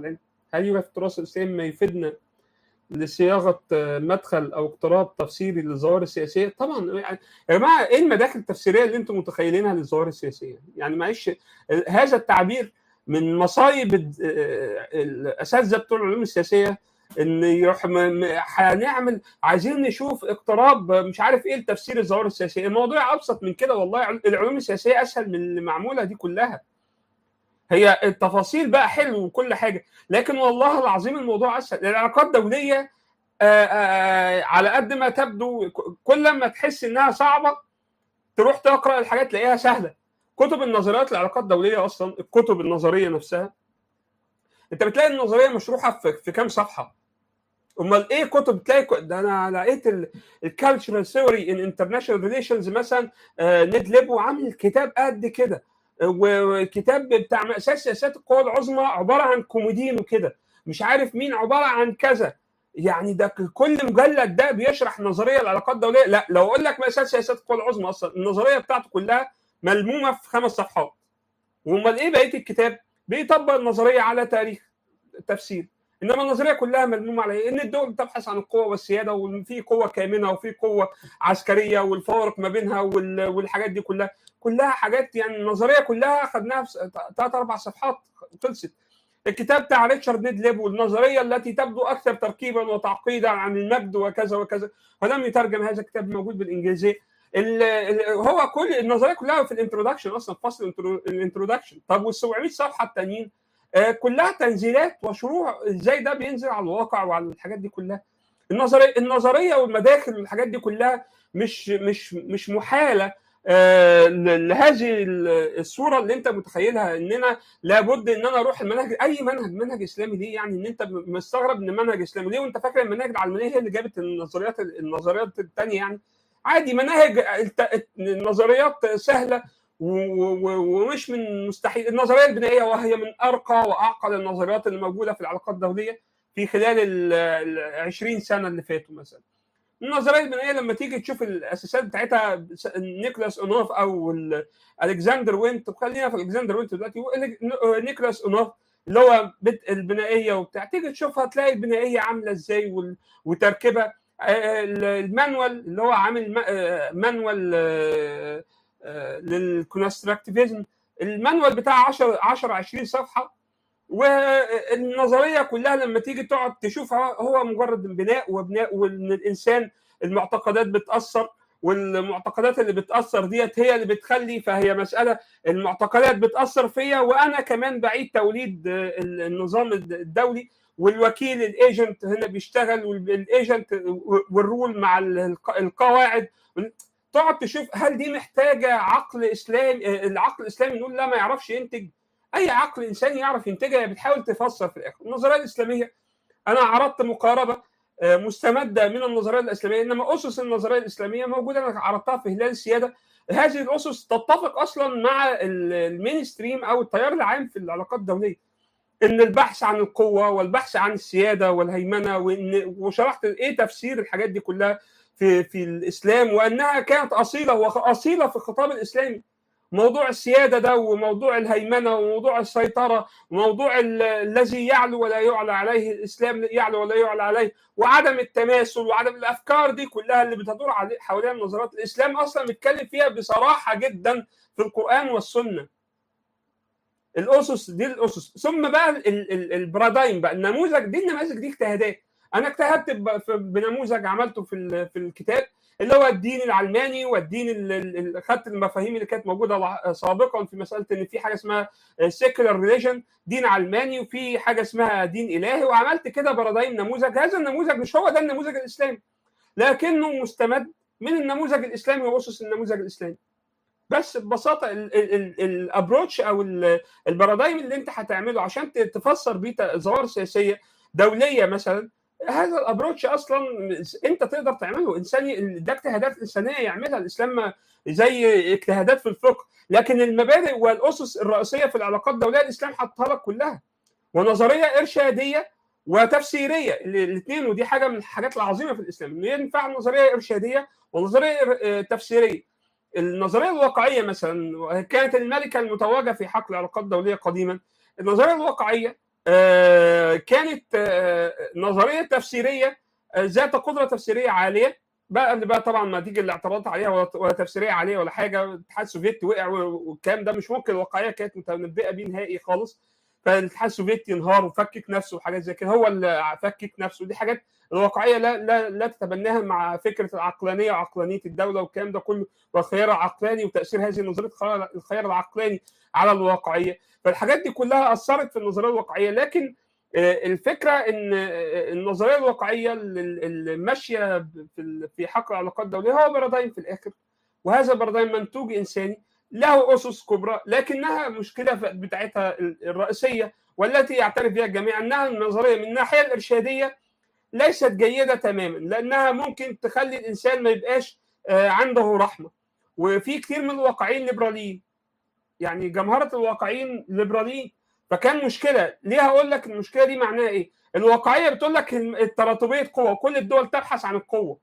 العلم هل يوجد في التراث الاسلامي ما يفيدنا لصياغه مدخل او اقتراب تفسيري للظواهر السياسيه طبعا يعني يا جماعه ايه المداخل التفسيريه اللي انتم متخيلينها للظواهر السياسيه يعني معلش هذا التعبير من مصايب الاساتذه بتوع العلوم السياسيه ان يروح هنعمل عايزين نشوف اقتراب مش عارف ايه لتفسير الظواهر السياسيه الموضوع ابسط من كده والله العلوم السياسيه اسهل من اللي معموله دي كلها هي التفاصيل بقى حلو وكل حاجه لكن والله العظيم الموضوع اسهل العلاقات الدوليه آآ آآ على قد ما تبدو كل ما تحس انها صعبه تروح تقرا الحاجات تلاقيها سهله كتب النظريات العلاقات الدوليه اصلا الكتب النظريه نفسها انت بتلاقي النظريه مشروحه في, في كام صفحه امال ايه كتب تلاقي ده انا لقيت الكالتشرال ثيوري ان انترناشونال ريليشنز مثلا نيد ليبو عامل كتاب قد كده وكتاب بتاع مأساة سياسات القوى العظمى عباره عن كوميدين وكده مش عارف مين عباره عن كذا يعني ده كل مجلد ده بيشرح نظريه العلاقات الدوليه لا لو اقول لك مأساة سياسات القوى العظمى اصلا النظريه بتاعته كلها ملمومه في خمس صفحات وامال ايه بقيه الكتاب بيطبق النظريه على تاريخ تفسير انما النظريه كلها ملمومه على ان الدول تبحث عن القوه والسياده وان في قوه كامنه وفي قوه عسكريه والفوارق ما بينها والحاجات دي كلها كلها حاجات يعني النظريه كلها خدناها في ثلاث اربع صفحات خلصت الكتاب بتاع ريتشارد نيد ليب والنظريه التي تبدو اكثر تركيبا وتعقيدا عن المجد وكذا وكذا ولم يترجم هذا الكتاب موجود بالانجليزيه هو كل النظريه كلها في الانترودكشن اصلا فصل الانترودكشن طب وال 700 صفحه التانيين كلها تنزيلات وشروح ازاي ده بينزل على الواقع وعلى الحاجات دي كلها النظريه النظريه والمداخل والحاجات دي كلها مش مش مش محاله لهذه الصوره اللي انت متخيلها اننا لابد ان انا اروح المنهج اي منهج منهج اسلامي ليه يعني ان انت مستغرب ان منهج اسلامي ليه وانت فاكر المناهج العلمانيه هي اللي جابت النظريات النظريات الثانيه يعني عادي مناهج النظريات سهله ومش من مستحيل النظريه البنائيه وهي من ارقى واعقد النظريات اللي موجوده في العلاقات الدوليه في خلال ال 20 سنه اللي فاتوا مثلا النظريه البنائيه لما تيجي تشوف الاساسات بتاعتها نيكلاس اونوف او الكسندر وينت خلينا في الكسندر وينت دلوقتي نيكلاس اونوف اللي هو البنائيه وبتاع تيجي تشوفها تلاقي البنائيه عامله ازاي وتركيبها المانوال اللي هو عامل مانوال للكونستراكتيفيزم المانوال بتاع 10 10 20 صفحه والنظريه كلها لما تيجي تقعد تشوفها هو مجرد بناء وبناء وان الانسان المعتقدات بتاثر والمعتقدات اللي بتاثر ديت هي اللي بتخلي فهي مساله المعتقدات بتاثر فيا وانا كمان بعيد توليد النظام الدولي والوكيل الايجنت هنا بيشتغل والايجنت والرول مع القواعد تقعد تشوف هل دي محتاجه عقل اسلامي العقل الاسلامي نقول لا ما يعرفش ينتج اي عقل انساني يعرف ينتجها بتحاول تفسر في الاخر النظريه الاسلاميه انا عرضت مقاربه مستمده من النظريه الاسلاميه انما اسس النظريه الاسلاميه موجوده انا عرضتها في هلال السياده هذه الاسس تتفق اصلا مع المين ستريم او التيار العام في العلاقات الدوليه ان البحث عن القوه والبحث عن السياده والهيمنه وان وشرحت ايه تفسير الحاجات دي كلها في في الاسلام وانها كانت اصيله واصيله في الخطاب الاسلامي موضوع السياده ده وموضوع الهيمنه وموضوع السيطره وموضوع الذي يعلو ولا يعلى عليه الاسلام يعلو ولا يعلى عليه وعدم التماثل وعدم الافكار دي كلها اللي بتدور حوالين نظريات الاسلام اصلا بيتكلم فيها بصراحه جدا في القران والسنه الاسس دي الاسس ثم بقى البرادايم بقى النموذج دي النماذج دي اجتهادات انا اجتهدت بنموذج عملته في في الكتاب اللي هو الدين العلماني والدين اللي خدت المفاهيم اللي كانت موجوده سابقا في مساله ان في حاجه اسمها سيكولار ريليجن دين علماني وفي حاجه اسمها دين الهي وعملت كده بارادايم نموذج هذا النموذج مش هو ده النموذج الاسلامي لكنه مستمد من النموذج الاسلامي واسس النموذج الاسلامي بس ببساطه الابروتش او البارادايم اللي انت هتعمله عشان تفسر بيه ظواهر سياسيه دوليه مثلا هذا الابروتش اصلا انت تقدر تعمله انساني ده اجتهادات انسانيه يعملها الاسلام زي اجتهادات في الفقه لكن المبادئ والاسس الرئيسيه في العلاقات الدوليه الاسلام حطها لك كلها ونظريه ارشاديه وتفسيريه الاثنين ودي حاجه من الحاجات العظيمه في الاسلام انه ينفع نظريه ارشاديه ونظريه تفسيريه النظريه الواقعيه مثلا كانت الملكه المتوجه في حقل العلاقات الدوليه قديما النظريه الواقعيه كانت نظريه تفسيريه ذات قدره تفسيريه عاليه بقى اللي بقى طبعا ما تيجي الاعتراضات عليها ولا تفسيريه عليها ولا حاجه الاتحاد السوفيتي وقع والكلام ده مش ممكن الواقعيه كانت متنبئه بيه نهائي خالص فالاتحاد السوفيتي انهار وفكك نفسه وحاجات زي كده هو اللي فكك نفسه دي حاجات الواقعيه لا لا لا تتبناها مع فكره العقلانيه وعقلانيه الدوله والكلام ده كله والخيار العقلاني وتاثير هذه النظريه الخيار العقلاني على الواقعيه فالحاجات دي كلها اثرت في النظريه الواقعيه لكن الفكره ان النظريه الواقعيه اللي ماشيه في حق العلاقات الدوليه هو بارادايم في الاخر وهذا بارادايم منتوج انساني له اسس كبرى لكنها مشكله بتاعتها الرئيسيه والتي يعترف بها الجميع انها النظريه من الناحيه الارشاديه ليست جيده تماما لانها ممكن تخلي الانسان ما يبقاش عنده رحمه وفي كثير من الواقعيين ليبراليين يعني جمهره الواقعيين ليبراليين فكان مشكله ليه هقول لك المشكله دي معناها ايه الواقعيه بتقول لك التراتبيه قوه كل الدول تبحث عن القوه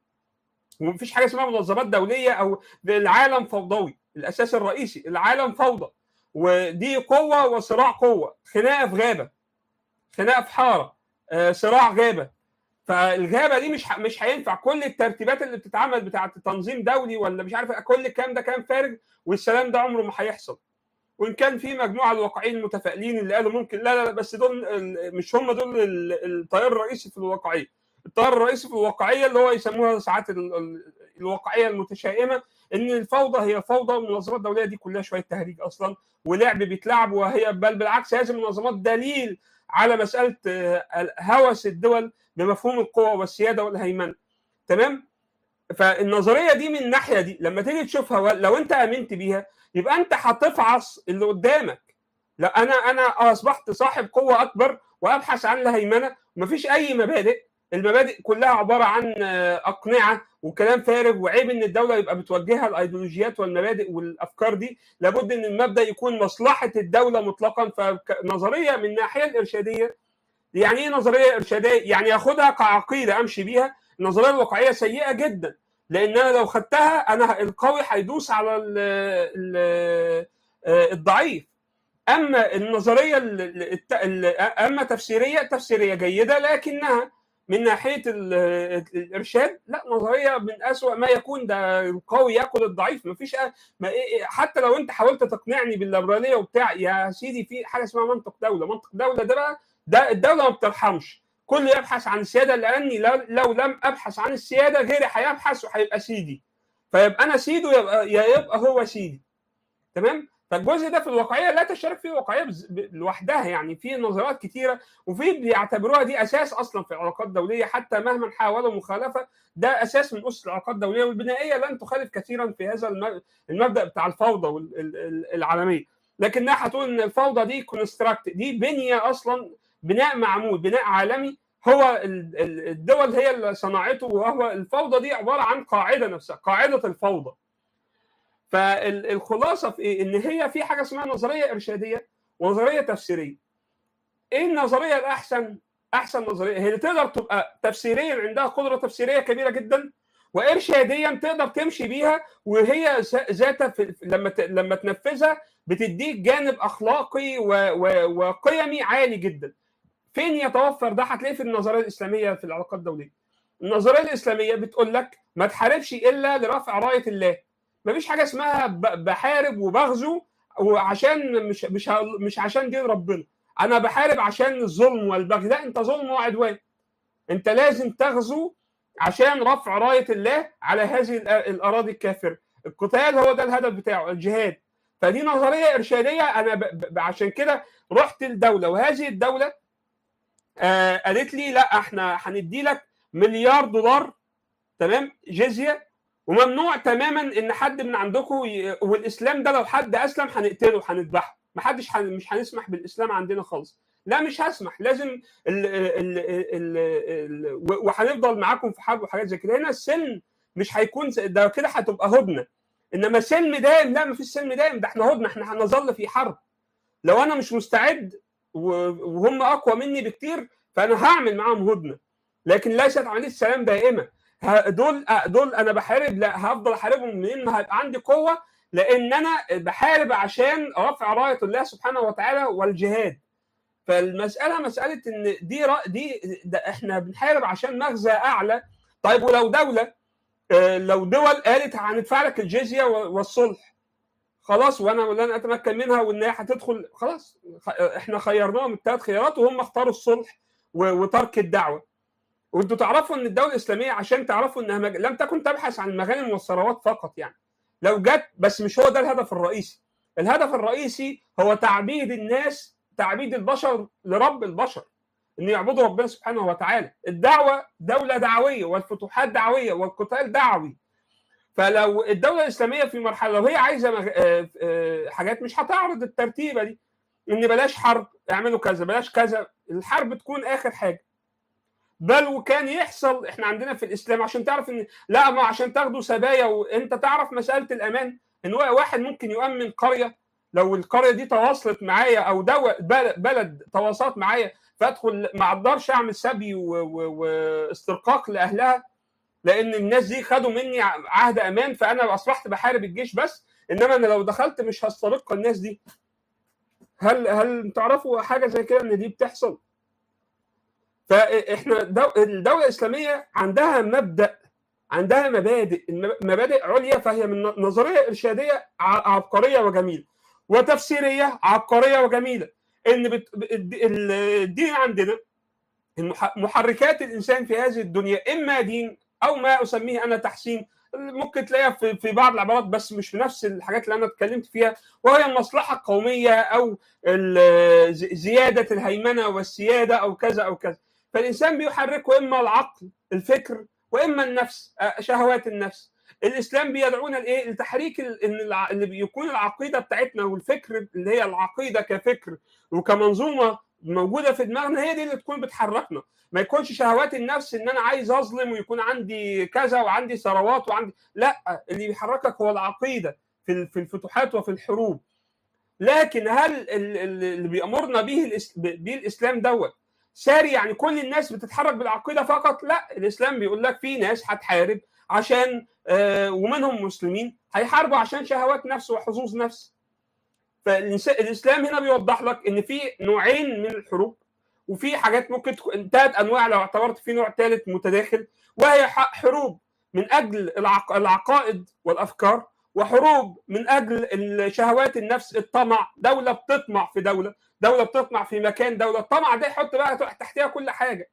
ومفيش حاجه اسمها منظمات دوليه او العالم فوضوي الاساس الرئيسي العالم فوضى ودي قوه وصراع قوه خناقه في غابه خناقه في حاره صراع غابه فالغابه دي مش مش هينفع كل الترتيبات اللي بتتعمل بتاعه تنظيم دولي ولا مش عارف كل الكلام ده كلام فارغ والسلام ده عمره ما هيحصل وان كان في مجموعه الواقعيين المتفائلين اللي قالوا ممكن لا لا بس دول مش هم دول التيار الرئيسي في الواقعيه التيار الرئيسي في الواقعيه اللي هو يسموها ساعات الواقعيه المتشائمه ان الفوضى هي فوضى والمنظمات الدوليه دي كلها شويه تهريج اصلا ولعب بيتلعب وهي بل بالعكس هذه المنظمات دليل على مساله هوس الدول بمفهوم القوه والسياده والهيمنه تمام فالنظريه دي من الناحيه دي لما تيجي تشوفها لو انت امنت بيها يبقى انت هتفعص اللي قدامك لا انا انا اصبحت صاحب قوه اكبر وابحث عن الهيمنه ومفيش اي مبادئ المبادئ كلها عباره عن اقنعه وكلام فارغ وعيب ان الدوله يبقى بتوجهها الايديولوجيات والمبادئ والافكار دي لابد ان المبدا يكون مصلحه الدوله مطلقا فنظريه من الناحيه الارشاديه يعني ايه نظريه ارشاديه؟ يعني اخدها كعقيده امشي بيها النظريه الواقعيه سيئه جدا لان انا لو خدتها انا القوي هيدوس على ال ال الضعيف اما النظريه اما تفسيريه تفسيريه جيده لكنها من ناحيه الارشاد لا نظريه من اسوأ ما يكون ده القوي ياكل الضعيف مفيش ما حتى لو انت حاولت تقنعني بالليبراليه وبتاع يا سيدي في حاجه اسمها منطق دوله منطق دوله ده بقى ده الدوله ما بترحمش كل يبحث عن السياده لاني لو لم ابحث عن السياده غيري هيبحث وهيبقى سيدي فيبقى انا سيده يبقى يبقى هو سيدي تمام فالجزء ده في الواقعيه لا تشترك فيه الواقعيه لوحدها يعني في نظريات كتيره وفي بيعتبروها دي اساس اصلا في العلاقات الدوليه حتى مهما حاولوا مخالفه ده اساس من اسس العلاقات الدوليه والبنائيه لن تخالف كثيرا في هذا المبدا بتاع الفوضى العالميه لكنها هتقول ان الفوضى دي كونستراكت دي بنيه اصلا بناء معمول بناء عالمي هو الدول هي اللي صنعته وهو الفوضى دي عباره عن قاعده نفسها قاعده الفوضى فالخلاصه في ايه؟ ان هي في حاجه اسمها نظريه ارشاديه ونظريه تفسيريه. ايه النظريه الاحسن؟ احسن نظريه هي اللي تقدر تبقى تفسيريا عندها قدره تفسيريه كبيره جدا وارشاديا تقدر تمشي بيها وهي ذاتها لما لما تنفذها بتديك جانب اخلاقي وقيمي عالي جدا. فين يتوفر ده؟ هتلاقيه في النظريه الاسلاميه في العلاقات الدوليه. النظريه الاسلاميه بتقول لك ما تحاربش الا لرفع رايه الله. مفيش حاجه اسمها بحارب وبغزو وعشان مش مش مش عشان دين ربنا انا بحارب عشان الظلم والبغي لا انت ظلم وعدوان انت لازم تغزو عشان رفع رايه الله على هذه الاراضي الكافره القتال هو ده الهدف بتاعه الجهاد فدي نظريه ارشاديه انا ب... ب... عشان كده رحت الدوله وهذه الدوله آه قالت لي لا احنا هندي لك مليار دولار تمام جزيه وممنوع تماما ان حد من عندكم ي... والاسلام ده لو حد اسلم هنقتله هنذبحه محدش حن... مش هنسمح بالاسلام عندنا خالص لا مش هسمح لازم ال... ال... ال... ال... وهنفضل معاكم في حرب وحاجات زي كده هنا السلم مش هيكون ده كده هتبقى هدنه انما سلم دائم لا مفيش سلم دائم ده احنا هدنه احنا هنظل في حرب لو انا مش مستعد وهم اقوى مني بكتير فانا هعمل معاهم هدنه لكن ليست عمليه سلام دائمه دول دول انا بحارب لا هفضل احاربهم لان هيبقى عندي قوه لان انا بحارب عشان رفع رايه الله سبحانه وتعالى والجهاد فالمساله مساله ان دي رأ... دي ده احنا بنحارب عشان مغزى اعلى طيب ولو دوله لو دول قالت هندفع لك الجزيه والصلح خلاص وانا لن اتمكن منها وان هي هتدخل خلاص احنا خيرناهم الثلاث خيارات وهم اختاروا الصلح وترك الدعوه وانتوا تعرفوا ان الدوله الاسلاميه عشان تعرفوا انها مج... لم تكن تبحث عن المغانم والثروات فقط يعني لو جت بس مش هو ده الهدف الرئيسي الهدف الرئيسي هو تعبيد الناس تعبيد البشر لرب البشر ان يعبدوا ربنا سبحانه وتعالى الدعوه دوله دعويه والفتوحات دعويه والقتال دعوي فلو الدوله الاسلاميه في مرحله لو هي عايزه مغ... حاجات مش هتعرض الترتيبه دي ان بلاش حرب اعملوا كذا بلاش كذا الحرب تكون اخر حاجه بل وكان يحصل احنا عندنا في الاسلام عشان تعرف ان لا ما عشان تاخدوا سبايا وانت تعرف مساله الامان ان واحد ممكن يؤمن قريه لو القريه دي تواصلت معايا او دولة بلد تواصلت معايا فادخل ما اقدرش اعمل سبي واسترقاق لاهلها لان الناس دي خدوا مني عهد امان فانا اصبحت بحارب الجيش بس انما انا لو دخلت مش هسترق الناس دي هل هل تعرفوا حاجه زي كده ان دي بتحصل فاحنا الدوله الاسلاميه عندها مبدا عندها مبادئ مبادئ عليا فهي من نظريه ارشاديه عبقريه وجميله وتفسيريه عبقريه وجميله ان بت... الدين عندنا محركات الانسان في هذه الدنيا اما دين او ما اسميه انا تحسين ممكن تلاقيها في في بعض العبارات بس مش في نفس الحاجات اللي انا اتكلمت فيها وهي المصلحه القوميه او زياده الهيمنه والسياده او كذا او كذا فالانسان بيحركه اما العقل الفكر واما النفس شهوات النفس الاسلام بيدعونا لايه لتحريك ان اللي بيكون العقيده بتاعتنا والفكر اللي هي العقيده كفكر وكمنظومه موجوده في دماغنا هي دي اللي تكون بتحركنا ما يكونش شهوات النفس ان انا عايز اظلم ويكون عندي كذا وعندي ثروات وعندي لا اللي بيحركك هو العقيده في في الفتوحات وفي الحروب لكن هل اللي بيامرنا به به الاسلام دوت ساري يعني كل الناس بتتحرك بالعقيده فقط لا الاسلام بيقول لك في ناس هتحارب عشان آه ومنهم مسلمين هيحاربوا عشان شهوات نفس وحظوظ نفس فالاسلام هنا بيوضح لك ان في نوعين من الحروب وفي حاجات ممكن تكون ثلاث انواع لو اعتبرت في نوع ثالث متداخل وهي حروب من اجل العقائد والافكار وحروب من اجل شهوات النفس الطمع دوله بتطمع في دوله دوله بتطمع في مكان دوله الطمع ده يحط بقى تحتها كل حاجه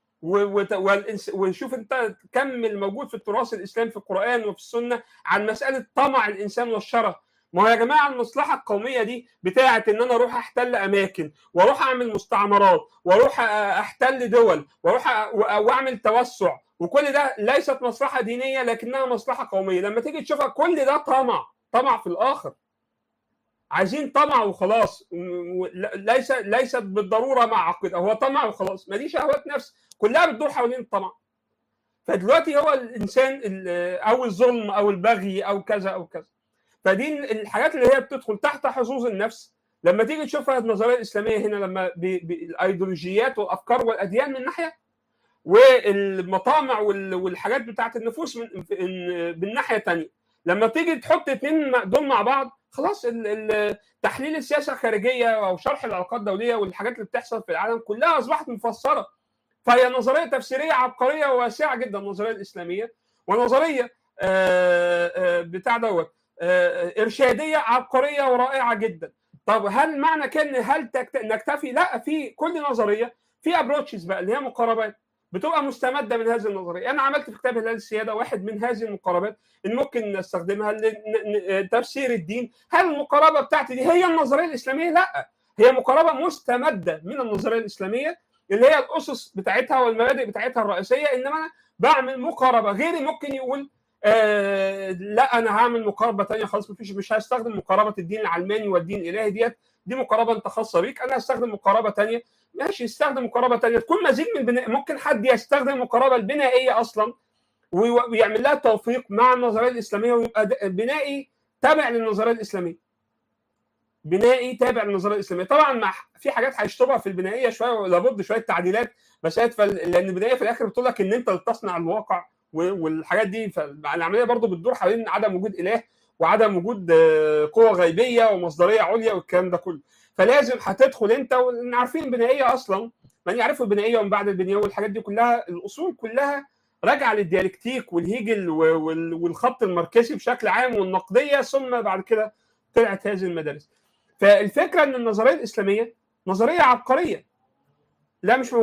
وشوف انت كم الموجود في التراث الاسلامي في القران وفي السنه عن مساله طمع الانسان والشرف ما هو يا جماعه المصلحه القوميه دي بتاعه ان انا اروح احتل اماكن واروح اعمل مستعمرات واروح احتل دول واروح واعمل توسع وكل ده ليست مصلحه دينيه لكنها مصلحه قوميه لما تيجي تشوفها كل ده طمع طمع في الاخر عايزين طمع وخلاص ليس ليست بالضروره مع عقيده هو طمع وخلاص ما دي شهوات نفس كلها بتدور حوالين الطمع فدلوقتي هو الانسان او الظلم او البغي او كذا او كذا فدي الحاجات اللي هي بتدخل تحت حظوظ النفس لما تيجي تشوفها النظريه الاسلاميه هنا لما بالايديولوجيات والافكار والاديان من ناحيه والمطامع والحاجات بتاعت النفوس من بالناحيه الثانيه لما تيجي تحط اثنين دول مع بعض خلاص تحليل السياسه الخارجيه او شرح العلاقات الدوليه والحاجات اللي بتحصل في العالم كلها اصبحت مفسره فهي نظريه تفسيريه عبقريه وواسعه جدا النظريه الاسلاميه ونظريه بتاع دوت ارشاديه عبقريه ورائعه جدا طب هل معنى كان هل نكتفي لا في كل نظريه في ابروتشز بقى اللي هي مقاربات بتبقى مستمده من هذه النظريه انا عملت في كتاب هلال السياده واحد من هذه المقاربات اللي ممكن نستخدمها لتفسير الدين هل المقاربه بتاعتي دي هي النظريه الاسلاميه لا هي مقاربه مستمده من النظريه الاسلاميه اللي هي الاسس بتاعتها والمبادئ بتاعتها الرئيسيه انما انا بعمل مقاربه غيري ممكن يقول آه لا انا هعمل مقاربه ثانيه خالص مفيش مش هستخدم مقاربه الدين العلماني والدين الالهي ديت دي مقاربه انت خاصه بيك انا هستخدم مقاربه ثانيه ماشي يستخدم مقاربه ثانيه تكون مزيج من البناء ممكن حد يستخدم المقاربه البنائيه اصلا ويعمل لها توفيق مع النظريه الاسلاميه ويبقى بنائي تابع للنظريه الاسلاميه بنائي تابع للنظريه الاسلاميه طبعا مع في حاجات هيشطبها في البنائيه شويه ولابد شويه تعديلات بس لان البنائيه في الاخر بتقول لك ان انت اللي تصنع الواقع والحاجات دي فالعمليه برضو بتدور حوالين عدم وجود اله وعدم وجود قوه غيبيه ومصدريه عليا والكلام ده كله فلازم هتدخل انت عارفين البنائيه اصلا من يعرف البنائيه ومن بعد البنائيه والحاجات دي كلها الاصول كلها راجعه للديالكتيك والهيجل والخط الماركسي بشكل عام والنقديه ثم بعد كده طلعت هذه المدارس فالفكره ان النظريه الاسلاميه نظريه عبقريه لا مش